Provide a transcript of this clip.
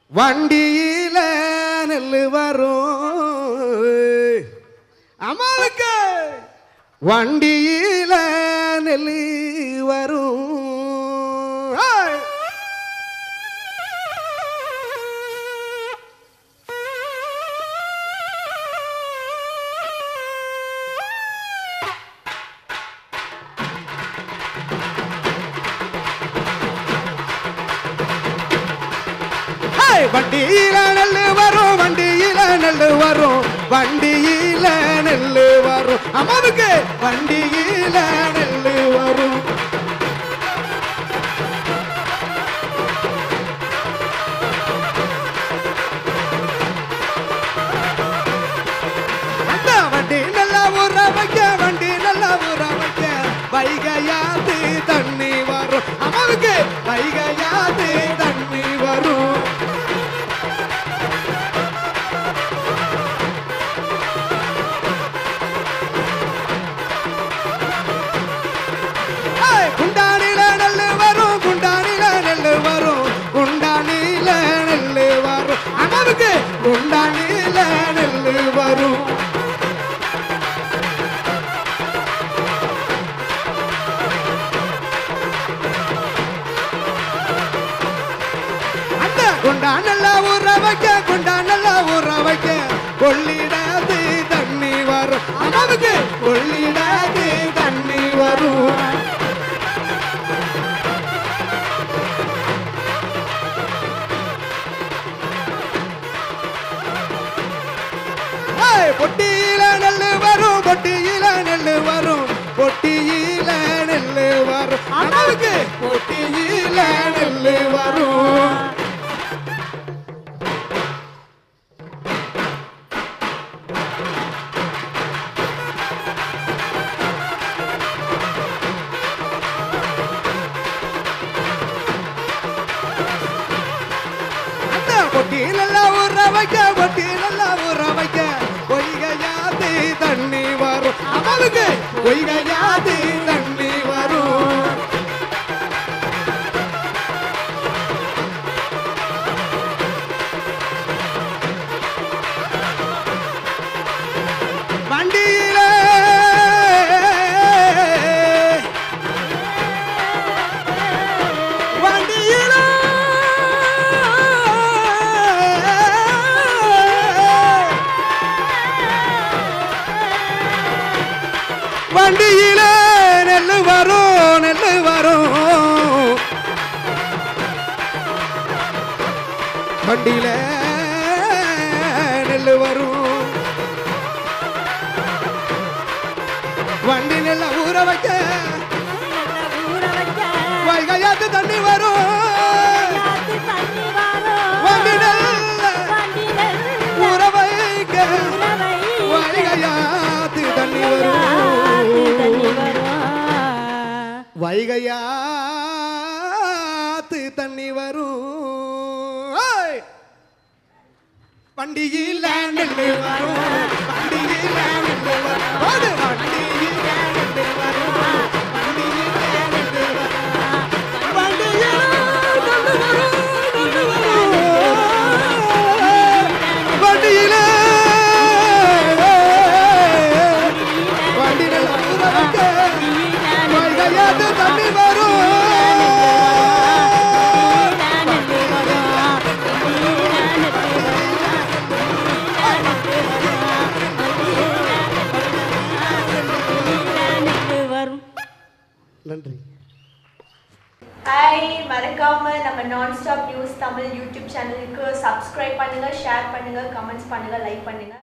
வண்டியில நெல்லு வரும் அம்மாவுக்கு வண்டியில நெல்லு வரும் ஏய்! ஹேய்! வண்டியில நெல்லு வரும் வண்டியில நெல்லு வரும் வண்டியில நெல்லு வரும் அம்மாவுக்கு வண்டியில நெல்லு வரும் அந்த வண்டி நல்லா ஊற வைக்க வண்டி நல்லா ஊற வைக்க வைகையாது தண்ணி வரும் அம்மாவுக்கு வைகையாது தண்ணி வரும் ஏய், குண்டானில நெல்லு வரும் குண்டானில நெல்லு வரும் குண்டானில நெல்லு வரும் அம்மாவுக்கு குண்டானில நெல்லு வரும் அந்த குண்டா நல்லா ஊற வைக்க குண்டா நல்லா ஊற வைக்க கொள்ளிடாது தண்ணி வரும் அம்மாவுக்கு கொள்ளிடாது தண்ணி வரும் ஏய், பொட்டியில நெல்லு வரும் பொட்டியில நெல்லு வரும் பொட்டியில நெல்லு வரும் அம்மாவுக்கு பொட்டியில நெல்லு வரும் அந்த பொட்டி நல்லா ஊற வைக்க பொட்டி நல்லா ஊற வைக்க பொய்கையாது தண்ணி வரும் அம்மாவுக்கு பொய்கையாது தண்ணி வரும் வண்டியில வண்டியில வண்டியில நெல்லு வரும் நெல்லு வரும் வண்டியில நெல்லு வரும் வண்டி நெல்ல ஊற வைக்க ஊற வைக்க வைகையாத்து தண்ணி வரும் காத்து தண்ணி வரும். வண்டி நெல்ல வண்டி நெல்ல ஊற வைக்க ஊற வை. வைகையாத்து தண்ணி காத்து தண்ணி வரும் வரும். வைகையாத்து தண்ணி வரும் ஏய்! வண்டியில் நெல்லு வரும் வண்டியில் நெல்லு வரும் ஓடு, வண்டியில் நெல்லு வரும் வண்டியில் நெல்லு வரும் வண்டியில் நெல்லு வரும் நெல்லு வரும் வண்டியில் வண்டி நல்ல ஊற வைக்க வைகையாத்து தண்ணி வரும் வரும் நன்றி ஹாய் மறக்காம நம்ம நான் ஸ்டாப் நியூஸ் தமிழ் யூடியூப் சேனலுக்கு சப்ஸ்கிரைப் பண்ணுங்க ஷேர் பண்ணுங்க கமெண்ட்ஸ் பண்ணுங்க லைக் பண்ணுங்க